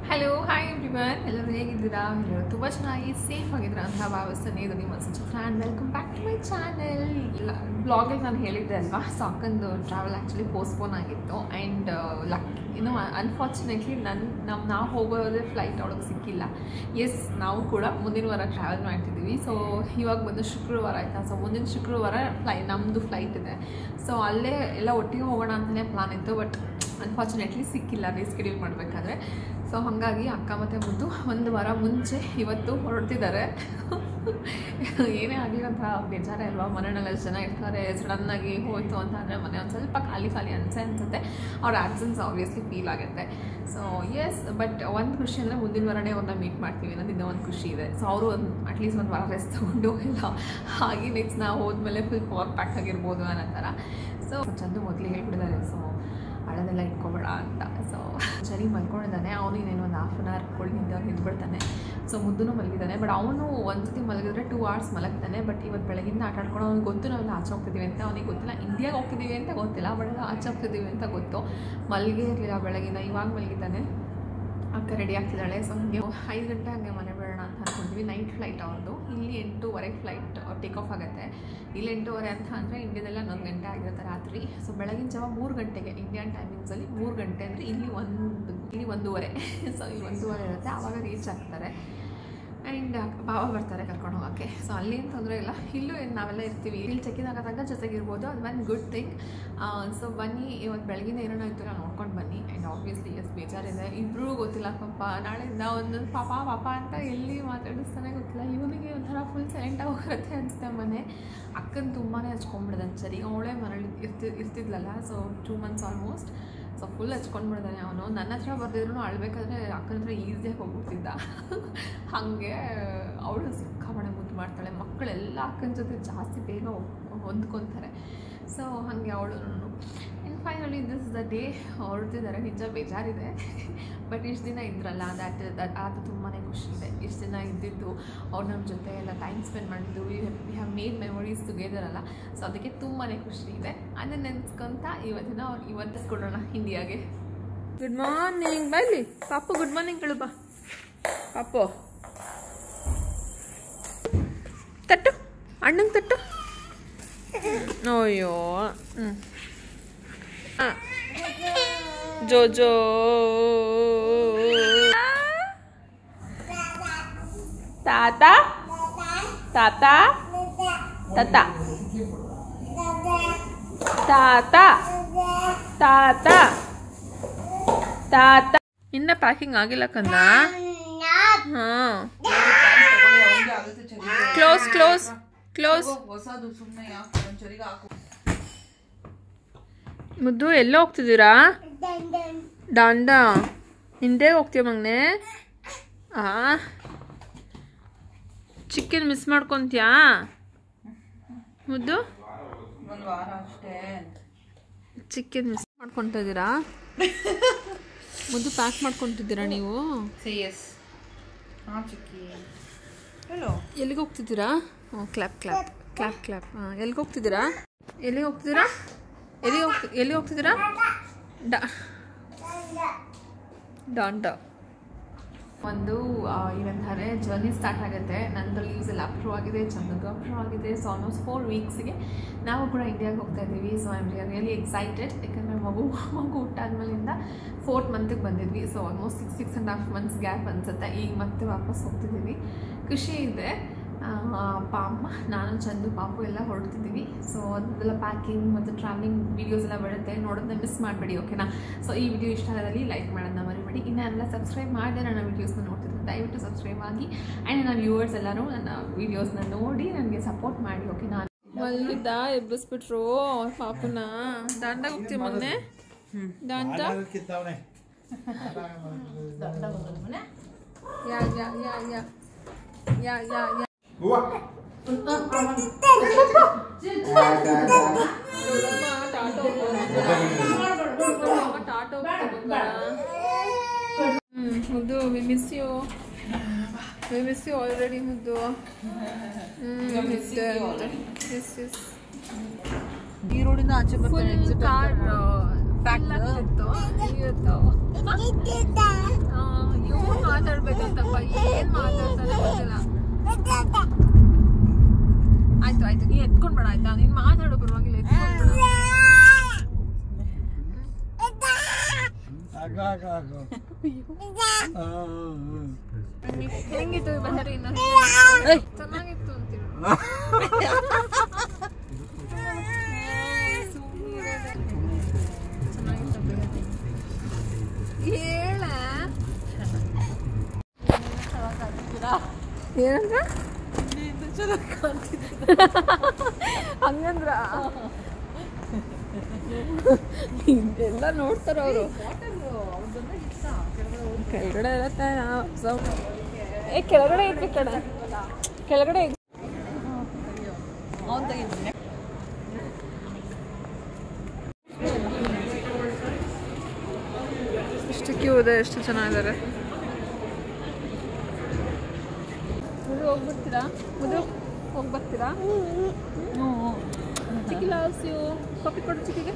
Hello hi everyone ಎಲ್ಲರೂ ಹೇಗಿದ್ದೀರಾ ಎಲ್ಲರೂ ತುಂಬ ಚೆನ್ನಾಗಿ ಸೇಫ್ ಆಗಿದ್ದೀರಾ ಅಂತ ಭಾವಿಸ್ತಾನೆ ಇದು ನಿಮ್ಮ Suchitra and welcome back to my channel ಬ್ಲಾಗಲ್ಲಿ ನಾನು ಹೇಳಿದ್ದೆ ಅಲ್ವಾ ಸಾಕಂದು ಟ್ರಾವೆಲ್ ಆ್ಯಕ್ಚುಲಿ ಪೋಸ್ಟ್ಪೋನ್ ಆಗಿತ್ತು ಆ್ಯಂಡ್ ಲಕ್ ಇನ್ನು ಅನ್ಫಾರ್ಚುನೇಟ್ಲಿ ನನ್ನ ನಮ್ಮ ನಾವು ಹೋಗೋದೇ ಫ್ಲೈಟ್ ಒಳಗೆ ಸಿಕ್ಕಿಲ್ಲ ಎಸ್ ನಾವು ಕೂಡ ಮುಂದಿನ ವಾರ ಟ್ರಾವೆಲ್ ಮಾಡ್ತಿದ್ದೀವಿ ಸೊ ಇವಾಗ ಬಂದು ಶುಕ್ರವಾರ ಆಯಿತಾ ಸೊ ಮುಂದಿನ ಶುಕ್ರವಾರ ಫ್ಲೈ ನಮ್ಮದು ಫ್ಲೈಟ್ ಇದೆ ಸೊ ಅಲ್ಲೇ ಎಲ್ಲ ಒಟ್ಟಿಗೆ ಹೋಗೋಣ ಅಂತಲೇ ಪ್ಲಾನ್ ಇತ್ತು ಬಟ್ ಅನ್ಫಾರ್ಚುನೇಟ್ಲಿ ಸಿಕ್ಕಿಲ್ಲ ರೀಸ್ಕೆಡ್ಯೂಲ್ ಮಾಡಬೇಕಾದ್ರೆ ಸೊ ಹಾಗಾಗಿ ಅಕ್ಕ ಮತ್ತು ಮುದ್ದು ಒಂದು ವಾರ ಮುಂಚೆ ಇವತ್ತು ಹೊರಡ್ತಿದ್ದಾರೆ ಏನೇ ಆಗಲಿ ಒಂಥರ ಬೇಜಾರೇ ಅಲ್ವಾ ಮನೆಯಲ್ಲಿ ಎಷ್ಟು ಜನ ಇರ್ತಾರೆ ಸಡನ್ನಾಗಿ ಹೋಯ್ತು ಅಂತ ಅಂದರೆ ಮನೆ ಒಂದು ಸ್ವಲ್ಪ ಖಾಲಿ ಖಾಲಿ ಅನಿಸೆ ಅನಿಸುತ್ತೆ ಅವ್ರ ಆ್ಯಬ್ಸೆನ್ಸ್ ಆಬ್ವಿಯಸ್ಲಿ ಫೀಲ್ ಆಗುತ್ತೆ ಸೊ ಎಸ್ ಬಟ್ ಒಂದು ಖುಷಿ ಅಂದರೆ ಮುಂದಿನ ವಾರನೇ ಅವ್ರನ್ನ ಮೀಟ್ ಮಾಡ್ತೀವಿ ಅನ್ನೋದು ಇನ್ನೂ ಒಂದು ಖುಷಿ ಇದೆ ಸೊ ಅವರು ಒಂದು ಅಟ್ಲೀಸ್ಟ್ ಒಂದು ವಾರ ರೆಸ್ಟ್ ತೊಗೊಂಡು ಎಲ್ಲ ಹಾಗೆ ನೆಕ್ಸ್ಟ್ ನಾವು ಹೋದ್ಮೇಲೆ ಫುಲ್ ಪವರ್ ಪ್ಯಾಕ್ ಆಗಿರ್ಬೋದು ಅನ್ನೋ ಥರ ಸೊ ಚಂದು ಮೊದಲೇ ಹೇಳ್ಬಿಟ್ಟಿದ್ದಾರೆ ಸೊ ಹಳದೆಲ್ಲ ಇಟ್ಕೊಬೇಡ ಅಂತ ಸೊ ಸರಿ ಮಲ್ಕೊಂಡಿದ್ದಾನೆ ಅವನು ಇನ್ನೇನು ಒಂದು ಹಾಫ್ ಆನ್ ಅವರ್ ಕೊಡಿ ನಿಂತ ನಿಂತ್ಬಿಡ್ತಾನೆ ಸೊ ಮುದ್ದೂ ಮಲಗಿದ್ದಾನೆ ಬಟ್ ಅವನು ಒಂದು ಸತಿ ಮಲಗಿದ್ರೆ ಟೂ ಅವರ್ಸ್ ಮಲಗ್ತಾನೆ ಬಟ್ ಇವತ್ತು ಬೆಳಗಿಂದ ಆಟ ಆಡ್ಕೊಂಡು ಅವ್ನಿಗೆ ಗೊತ್ತು ನಾವೆಲ್ಲ ಆಚೆ ಹೋಗ್ತಿದ್ದೀವಿ ಅಂತ ಅವನಿಗೆ ಗೊತ್ತಿಲ್ಲ ಇಂಡಿಯಾಗೆ ಹೋಗ್ತಿದ್ದೀವಿ ಅಂತ ಗೊತ್ತಿಲ್ಲ ಬಟ್ ಆಚೆ ಹೋಗ್ತಿದ್ದೀವಿ ಅಂತ ಗೊತ್ತು ಮಲಗೇ ಇರಲಿಲ್ಲ ಬೆಳಗಿನ ಇವಾಗ ಮಲಗಿದ್ದಾನೆ ಅಕ್ಕ ರೆಡಿ ಆಗ್ತಿದ್ದಾಳೆ ಸೊ ಹಂಗೆ ಐದು ಗಂಟೆ ಹಂಗೆ ಮನೆ ಬಿಡೋಣ ಅಂತ ಅಂದ್ಕೊಂಡಿದ್ವಿ ನೈಟ್ ಫ್ಲೈಟ್ ಅವ್ರದ್ದು ಇಲ್ಲಿ ಎಂಟೂವರೆಗೆ ಫ್ಲೈಟ್ ಟೇಕ್ ಆಫ್ ಆಗುತ್ತೆ ಇಲ್ಲಿ ಎಂಟೂವರೆ ಅಂತ ಅಂದರೆ ಇಂಡಿಯಾದೆಲ್ಲ ಹನ್ನೊಂದು ಗಂಟೆ ಆಗಿರುತ್ತೆ ರಾತ್ರಿ ಸೊ ಬೆಳಗಿನ ಜಾವ ಮೂರು ಗಂಟೆಗೆ ಇಂಡಿಯನ್ ಟೈಮಿಂಗ್ಸಲ್ಲಿ ಮೂರು ಗಂಟೆ ಅಂದರೆ ಇಲ್ಲಿ ಒಂದು ಇಲ್ಲಿ ಒಂದೂವರೆ ಸೊ ಇಲ್ಲಿ ಒಂದೂವರೆ ಇರುತ್ತೆ ಆವಾಗ ರೀಚ್ ಆಗ್ತಾರೆ ಆ್ಯಂಡ್ ಭಾವ ಬರ್ತಾರೆ ಕರ್ಕೊಂಡು ಹೋಗೋಕ್ಕೆ ಸೊ ಅಲ್ಲಿ ಏನು ತೊಂದರೆ ಇಲ್ಲ ಇಲ್ಲೂ ಏನು ನಾವೆಲ್ಲ ಇರ್ತೀವಿ ಇಲ್ಲಿ ಚೆಕಿನ್ ಆಗೋದಾಗ ಜೊತೆಗಿರ್ಬೋದು ಅದು ಒನ್ ಗುಡ್ ಥಿಂಗ್ ಸೊ ಬನ್ನಿ ಇವತ್ತು ಬೆಳಗಿನ ಏನೇನೋ ಇತ್ತು ನಾವು ನೋಡ್ಕೊಂಡು ಬನ್ನಿ ಆ್ಯಂಡ್ ಆಬ್ವಿಯಸ್ಲಿ ಎಸ್ ಬೇಜಾರಿದೆ ಇಬ್ಬರೂ ಗೊತ್ತಿಲ್ಲ ಪಾಪ ನಾಳೆಯಿಂದ ಒಂದೊಂದು ಪಾಪ ಪಾಪ ಅಂತ ಎಲ್ಲಿ ಮಾತಾಡಿಸ್ತಾನೆ ಗೊತ್ತಿಲ್ಲ ಇವನಿಗೆ ಒಂಥರ ಫುಲ್ ಸೈಲೆಂಟಾಗಿ ಹೋಗಿರುತ್ತೆ ಅನಿಸುತ್ತೆ ಮನೆ ಅಕ್ಕನ ತುಂಬಾ ಹಚ್ಕೊಂಡ್ಬಿಡ್ದಾನೆ ಸರಿ ಅವಳೇ ಮರಳಿ ಇರ್ತಿ ಇರ್ತಿದ್ಲಲ್ಲ so two months almost so full ಹಚ್ಕೊಂಡ್ಬಿಡ್ತಾನೆ ಅವನು ನನ್ನ ಹತ್ರ ಬರ್ದಿದ್ರು ಅಳ್ಬೇಕಾದ್ರೆ ಅಕ್ಕನ ಹತ್ರ ಈಸಿಯಾಗಿ ಹೋಗ್ಬಿಡ್ತಿದ್ದ ಹಾಗೆ ಅವಳು ಸಿಕ್ಕಾಪಣೆ ಮುದ್ದು ಮಾಡ್ತಾಳೆ ಮಕ್ಕಳೆಲ್ಲ ಅಕ್ಕನ ಜೊತೆ ಜಾಸ್ತಿ ಬೇಗ ಹೊಂದ್ಕೊತಾರೆ ಸೊ ಹಾಗೆ ಅವಳು and finally this the day ಹೊರಡ್ತಿದ್ದಾರೆ ನಿಜ ಬೇಜಾರಿದೆ ಬಟ್ ಇಷ್ಟು ದಿನ ಇದ್ರಲ್ಲ ದಟ್ ದಟ್ ಅದು ತುಂಬಾ ಖುಷಿ ಇದೆ ಇಷ್ಟು ದಿನ ಇದ್ದಿದ್ದು ಅವ್ರು ನಮ್ಮ ಜೊತೆ ಎಲ್ಲ ಟೈಮ್ ಸ್ಪೆಂಡ್ ಮಾಡಿದ್ದು we we have made memories together ಅಲ್ಲ ಸೊ ಅದಕ್ಕೆ ತುಂಬಾ ಖುಷಿ ಇದೆ ಅದನ್ನು ನೆನೆಸ್ಕೊಂತ ಇವತ್ತಿನ ಅವ್ರು ಇವತ್ತಿಸ್ಕೊಡೋಣ ಇಂಡಿಯಾಗೆ ಗುಡ್ ಮಾರ್ನಿಂಗ್ ಬೈಲಿ ಪಾಪು ಗುಡ್ ಮಾರ್ನಿಂಗ್ ಹೇಳು ಬಾ ಪಾಪು ತಟ್ಟು ಅಣ್ಣಂಗೆ ತಟ್ಟು ಅಯ್ಯೋ ಹ್ಞೂ ಹಾಂ ಜೋ ಜೋ ತಾತ ತಾತ ತಾತ ತಾತ ತಾತ ತಾತ ಇನ್ನ ಪ್ಯಾಕಿಂಗ್ ಆಗಿಲ್ಲ ಕಂದ ಹಾಂ ಕ್ಲೋಸ್ ಕ್ಲೋಸ್ ಕ್ಲೋಸ್ ಹೊಸದು ಸುಮ್ಮನೆ ಯಾಕೆ ಒಂಚೂರಿಗೆ ಹಾಕು ಮುದ್ದು ಎಲ್ಲೋ ಹೋಗ್ತಿದ್ದೀರಾ ದಾಂಡ ಹಿಂದೆ ಹೋಗ್ತೀಯ ಮಗ್ನೆ ಆ ಚಿಕನ್ ಮಿಸ್ ಮಾಡ್ಕೊತೀಯಾ ಮುದ್ದು ಒಂದು ವಾರ ಅಷ್ಟೇ ಚಿಕನ್ ಮಿಸ್ ಮಾಡ್ಕೊತಾ ಇದ್ದೀರಾ ಮುದ್ದು ಪ್ಯಾಕ್ ಮಾಡ್ಕೊತಿದ್ದೀರಾ ನೀವು ಸಿ ಎಸ್ ಹಾಂ ಚಿಕ್ಕಿ ಹೇಳು ಎಲ್ಲಿಗೆ ಹೋಗ್ತಿದ್ದೀರಾ ಹ್ಞೂ ಕ್ಲಾಪ್ ಕ್ಲಾಪ್ ಕ್ಲಾಪ್ ಕ್ಲಾಪ್ ಹಾಂ ಎಲ್ಲಿಗೆ ಹೋಗ್ತಿದ್ದೀರಾ ಎಲ್ಲಿಗೆ ಹೋಗ್ತಿದ್ದೀರಾ ಎಲ್ಲಿಗೆ ಹೋಗ್ತಿ ಎಲ್ಲಿಗೆ ಹೋಗ್ತಿದ್ದೀರಾ ಡಾ ಡಾಂಡ ಒಂದು ಏನಂತಾರೆ ಜರ್ನಿ ಸ್ಟಾರ್ಟ್ ಆಗುತ್ತೆ ನಂದು ಲೀವ್ಸ್ ಎಲ್ಲ ಅಪ್ರೂವ್ ಆಗಿದೆ ಚಂದದ್ದು ಅಪ್ರೂವ್ ಆಗಿದೆ ಸೊ ಆಲ್ಮೋಸ್ಟ್ ಫೋರ್ ವೀಕ್ಸ್ಗೆ ನಾವು ಕೂಡ ಇಂಡಿಯಾಗೆ ಹೋಗ್ತಾ ಇದ್ದೀವಿ so I am really excited ಯಾಕಂದರೆ ಮಗು ಮಗು ಹುಟ್ಟಾದ್ಮೇಲಿಂದ ಫೋರ್ತ್ ಮಂತಿಗೆ ಬಂದಿದ್ವಿ so almost six six and half months gap ಅನಿಸುತ್ತೆ ಈಗ ಮತ್ತೆ ವಾಪಸ್ ಹೋಗ್ತಿದ್ದೀವಿ ಖುಷಿ ಇದೆ ಆ, ಅಪ್ಪ ಅಮ್ಮ ನಾನು ಚಂದು ಪಾಪು ಎಲ್ಲ ಹೊರಡ್ತಿದ್ದೀವಿ ಸೊ ಅದೆಲ್ಲ ಪ್ಯಾಕಿಂಗ್ ಮತ್ತು ಟ್ರಾವೆಲಿಂಗ್ ವೀಡಿಯೋಸ್ ಎಲ್ಲ ಬರುತ್ತೆ ನೋಡೋದನ್ನ ಮಿಸ್ ಮಾಡಬೇಡಿ ಓಕೆನಾ ಸೊ ಈ ವಿಡಿಯೋ ಇಷ್ಟ ಆದಲ್ಲಿ ಲೈಕ್ ಮಾಡೋದನ್ನ ಮರಿಬೇಡಿ ಇನ್ನೆಲ್ಲ ಸಬ್ಸ್ಕ್ರೈಬ್ ಮಾಡಿದೆ ನನ್ನ ವೀಡಿಯೋಸ್ನ ನೋಡ್ತಿದ್ರೆ ದಯವಿಟ್ಟು ಸಬ್ಸ್ಕ್ರೈಬ್ ಆಗಿ ಆ್ಯಂಡ್ ನನ್ನ ವ್ಯೂವರ್ಸ್ ಎಲ್ಲರೂ ನನ್ನ ವೀಡಿಯೋಸ್ನ ನೋಡಿ ನನಗೆ ಸಪೋರ್ಟ್ ಮಾಡಿ ಓಕೆ ನಾನು ಮಲ್ಲಿದ್ದ ಎಬ್ಬಿಸ್ಬಿಟ್ರು ಪಾಪುನ ದಾಂಡಾಗ ಹೋಗ್ತೀವಿ ಮಗನೆ ದಾಂಡ ಯಾ yeah yeah yeah yeah yeah yeah ಮುದ್ದು we miss you we miss you already ಮುದ್ದು ಎಸ್ ಎಸ್ ಈ ರೋಡಿಂದ ಆಚೆ ಬರ್ತಾರೆ ಫುಲ್ ಕಾರ್ ಪ್ಯಾಕ್ ಆಗ್ತಿತ್ತು ಇವತ್ತು ಇವ್ರು ಏನ್ ಮಾತಾಡ್ತಾನೆ ಗೊತ್ತಿಲ್ಲ ಆಯ್ತು ಆಯ್ತು ನೀನ್ ಎತ್ಕೊಂಡ್ಬೇಡ ಆಯ್ತಾ ನೀನ್ ಮಾತಾಡೋ ಪರವಾಗಿಲ್ಲ ಎತ್ಕೊಂಡ್ಬೇಡ ಆಗ ಆಗ ಆಗ ಹೆಂಗಿತ್ತು ಈ ಬಹರಿ ಇನ್ನು ಚೆನ್ನಾಗಿತ್ತು ಅಂತೀವಿ ಚೆನ್ನಾಗಿತ್ತು ಬಿಡತ್ತೆ. ಹೇಳ ಏನಂದ್ರ ಹಂಗಂದ್ರ ಎಲ್ಲ ನೋಡ್ತಾರ ಅವರು ಕೆಳಗಡೆ ಇರತ್ತೆ ನಾವು ಏ ಕೆಳಗಡೆ ಇರ್ಬೇಕು ಕಡೆ ಕೆಳಗಡೆ ಇದ್- ಅವ್ನು ತೆಗಿದ್ದೀನಿ ಎಷ್ಟು ಕ್ಯೂ ಇದೆ ಎಷ್ಟು ಚೆನ್ನಾಗಿದ್ದಾರೆ ಮುದು ಹೋಗ್ಬಿಡ್ತೀರಾ ಮುದು ಹೋಗಿ ಬರ್ತೀರಾ ಚಿಕ್ಕಿ ಲವ್ಸ್ ಯು ಕಾಫಿ ಕೊಡು ಚಿಕ್ಕಿಗೆ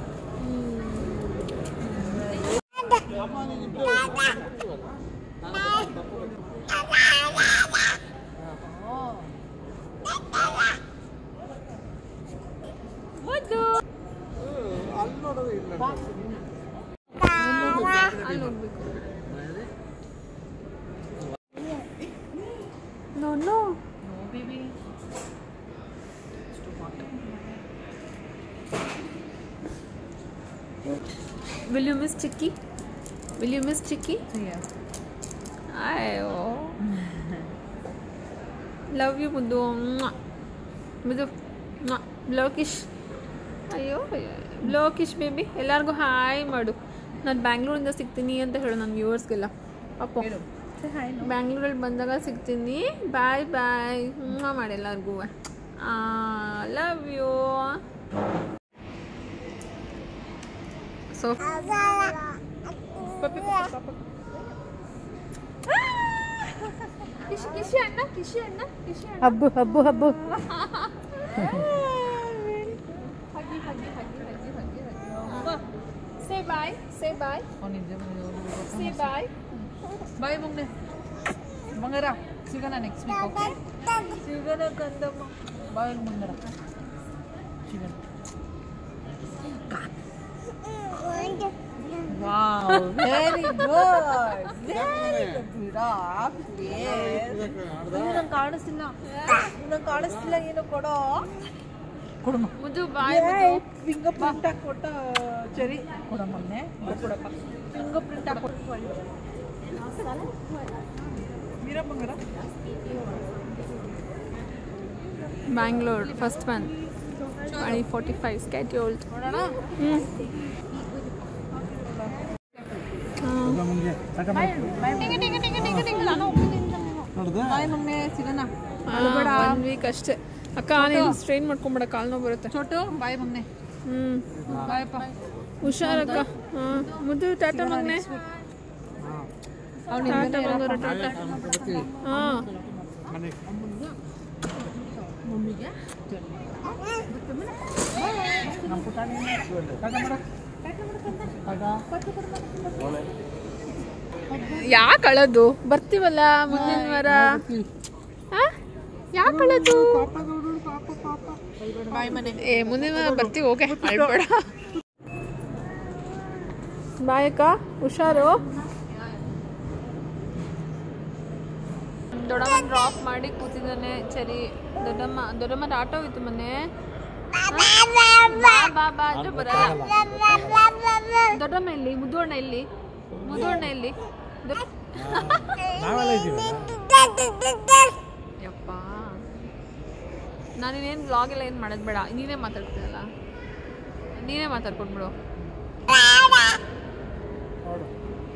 ಮುದ್ದು ಅಲ್ಲಿ ನೋಡೋದು ಇಲ್ಲ ಅಲ್ಲಿ ಹೋಗ್ಬೇಕು no no baby will you miss ಚಿಕ್ಕಿ ವಿಲ್ ಯು ಮಿಸ್ ಚಿಕ್ಕಿ ಅಯ್ಯೋ ಲವ್ ಯು ಮುದ್ದು ಮುದ್ದು ಬ್ಲೋಕಿಶ್ ಅಯ್ಯೋ ಬ್ಲೋಕಿಶ್ ಬೇಬಿ ಎಲ್ಲರಿಗೂ ಹಾಯ್ ಮಾಡು ನಾನು ಬ್ಯಾಂಗ್ಳೂರಿಂದ ಸಿಗ್ತೀನಿ ಅಂತ ಹೇಳು ನನ್ನ ವ್ಯೂವರ್ಸ್ಗೆಲ್ಲ ಪಾಪ ಹೇಳು ಬ್ಯಾಂಗ್ಳೂರಲ್ಲಿ ಬಂದಾಗ ಸಿಗ್ತೀನಿ ಬಾಯ್ ಬಾಯ್ ಹ್ಞೂ ಮಾಡಿ ಎಲ್ಲರಿಗೂ love you so Kishi Kishi ಅಣ್ಣ ಕಿಶಿ ಅಣ್ಣ ಕಿಶಿ ಅಣ್ಣ ಹಬ್ಬು ಹಬ್ಬು ಹಬ್ಬು ಹಗ್ಗಿ ಹಗ್ಗಿ ಹಗ್ಗಿ ಹಗ್ಗಿ ಹಗ್ಗಿ ಹಗ್ಗಿ ಸೇ ಬಾಯ್ ಸೇ ಬಾಯ್ ಸೇ ಬಾಯ್ ಬಾಯ್ ಮಗ್ನೆ ಬಂಗಾರ ಸಿಗೋಣ ನೆಕ್ಸ್ಟ್ ವೀಕ್ ಓಕೆ ಸಿಗೋಣ ಕಂದಮ್ಮ ಬಾಯ್ ಬಂಗಾರ ಸಿಗೋಣ wow very good very good ನಂಗೆ ಕಾಣಿಸ್ತಿಲ್ಲ ನಂಗೆ ಕಾಣಿಸ್ತಿಲ್ಲ ಏನು ಕೊಡೋ ಕೊಡಮ್ಮ ಮುದ್ದು ಬಾಯ್ ಮುದ್ದು ಫಿಂಗರ್ ಪ್ರಿಂಟ್ ಹಾಕಿ ಕೊಟ್ಟ ಸರಿ ಕೊಡಮ್ಮನ್ನೇ ಕೊಡಪ್ಪ ಫಿಂಗರ್ ಪ್ರಿಂಟ್ ಹಾಕಿ ಕೊಟ್ಟು ಮೀರಾ ಬಂಗಾರ Bangalore first one twenty forty five scheduled ನೋಡೋಣ ಮುಂದೆ ನೋಡ್ದೆ ಬಾಯ್ ಮಮ್ಮಿ ಸಿಗೋಣ ಒನ್ ವೀಕ್ ಅಷ್ಟೇ ಅಕ್ಕ ನೀನು ಸ್ಟ್ರೈನ್ ಮಾಡ್ಕೊಂಬೇಡ ಕಾಲು ನೋವು ಬರುತ್ತೆ ಚೋಟು ಬಾಯ್ ಮಮ್ಮಿ ಹ್ಞೂ ಬಾಯಪ್ಪ ಹುಷಾರಕ್ಕ ಹಾಂ ಮುದ್ದು ಟಾಟಾ ಮಗನೆ ಅವ್ನು ಟಾಟಾ ಬಂಗಾರ ಟಾಟಾ ಹಾಂ ಮನೆಗೆ ಯಾಕೆ ಅಳೋದು ಬರ್ತೀವಲ್ಲ ಮುಂದಿನ ವಾರ ಯಾಕೆ ಅಳೋದು ಬಾಯ್ ಮನೆ ಏ ಮುಂದಿನ ವಾರ ಬರ್ತೀವಿ ಓಕೆ ಅಳ್ಬೇಡ ಬಾಯ್ ಅಕ್ಕ ಹುಷಾರು ದೊಡ್ಡಮ್ಮ ಡ್ರಾಪ್ ಮಾಡಿ ಕೂತಿದ್ದಾನೆ ಸರಿ ದೊಡ್ಡಮ್ಮ ದೊಡ್ಡಮ್ಮ ಆಟೋ ಹೋಯ್ತು ಮೊನ್ನೆ ಬಾ ಬಾ ಬಾ ಅಂದ್ರೆ ಬರಲ್ಲ ದೊಡ್ಡಮ್ಮ ಎಲ್ಲಿ ಮುದ್ದೋಣ್ಣ ಎಲ್ಲಿ ಮುದ್ದೋಣ್ಣ ಎಲ್ಲಿ ದೊ- ನಾವೆಲ್ಲ ಇದ್ದೀವಲ್ಲ ಯಪ್ಪ ನಾನಿನ್ನೇನು ವ್ಲಾಗ್ ಎಲ್ಲ ಏನು ಮಾಡೋದು ಬೇಡ ನೀನೇ ಮಾತಾಡ್ತೀಯಲ್ಲ ನೀನೇ ಮಾತಾಡ್ಕೊಂಡ್ಬಿಡು ನೋಡು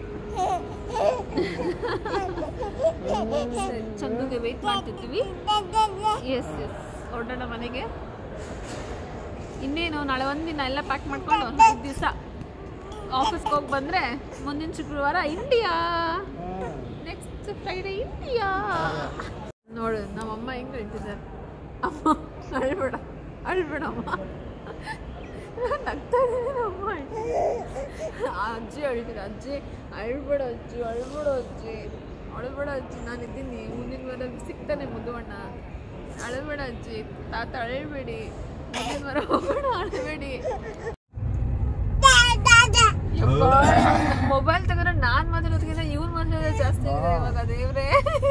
ಚಂದುಗೆ ವೆಯ್ಟ್ ಮಾಡ್ತಿರ್ತೀವಿ ಎಸ್ ಎಸ್ ಹೊರಡೋಣ ಮನೆಗೆ ಇನ್ನೇನು ನಾಳೆ ಒಂದಿನ ಎಲ್ಲ ಪ್ಯಾಕ್ ಮಾಡ್ಕೊಂಡು ಐದು ದಿವಸ ಆಫೀಸ್ಗೆ ಹೋಗಿ ಬಂದರೆ ಮುಂದಿನ ಶುಕ್ರವಾರ ಇಂಡಿಯಾ ನೆಕ್ಸ್ಟ್ ಫ್ರೈಡೆ ಇಂಡಿಯಾ ನೋಡು ನಮ್ಮಮ್ಮ ಹೆಂಗೆ ಹೇಳ್ತಿದ್ದಾರೆ ಅಮ್ಮ ಅಳ್ಬೇಡ ಅಳ್ಬೇಡಮ್ಮ ನಗ್ತಾ ಇದ್ದೀನಿ ನಮ್ಮ ಆ ಅಜ್ಜಿ ಅಳ್ತಿದ್ರು ಅಜ್ಜಿ ಅಳ್ಬೇಡ ಅಜ್ಜಿ ಅಳ್ಬೇಡ ಅಜ್ಜಿ ಅಳಬೇಡ ಅಜ್ಜಿ ನಾನು ಇದ್ದೀನಿ ಮುಂದಿನ ವಾರದಲ್ಲಿ ಸಿಗ್ತಾನೆ ಮುದ್ದು ಅಣ್ಣ ಅಳಬೇಡ ಅಜ್ಜಿ ತಾತ ಅಳಬೇಡಿ ಮುಂದಿನ ವಾರ ಹೋಗೋಣ ಅಳಬೇಡಿ ಮೊಬೈಲ್ ತಗೊಂಡ್ರೆ ನಾನ್ ಮಾತಾಡೋದಕ್ಕಿಂತ ಇವ್ರು ಮಾತಾಡೋದು ಜಾಸ್ತಿ ಇದೆ ಇವಾಗ ದೇವ್ರೆ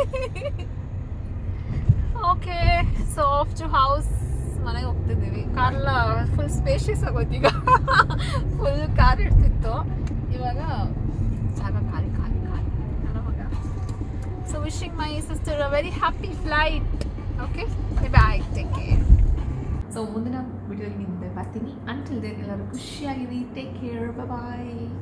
okay so off to house ಮನೆಗೆ ಹೋಗ್ತಿದ್ದೀವಿ ಕಾರೆಲ್ಲ ಫುಲ್ ಸ್ಪೇಷಿಯಸ್ ಆಗೋಯ್ತು ಈಗ ಫುಲ್ ಕಾರ್ ಇಡ್ತಿತ್ತು ಇವಾಗ ಜಾಗ ಖಾಲಿ ಖಾಲಿ ಖಾಲಿ ಅಲ್ಲ ಮಗ so wishing my sister a very happy flight okay bye take care so ಮುಂದಿನ ವಿಡಿಯೋಲಿ ನಿಮ್ದೆ ಬರ್ತೀನಿ ಅಂಟಿಲ್ ದೆನ್ ಎಲ್ಲರೂ ಖುಷಿಯಾಗಿರಿ ಟೇಕ್ ಕೇರ್ ಬಾಯ್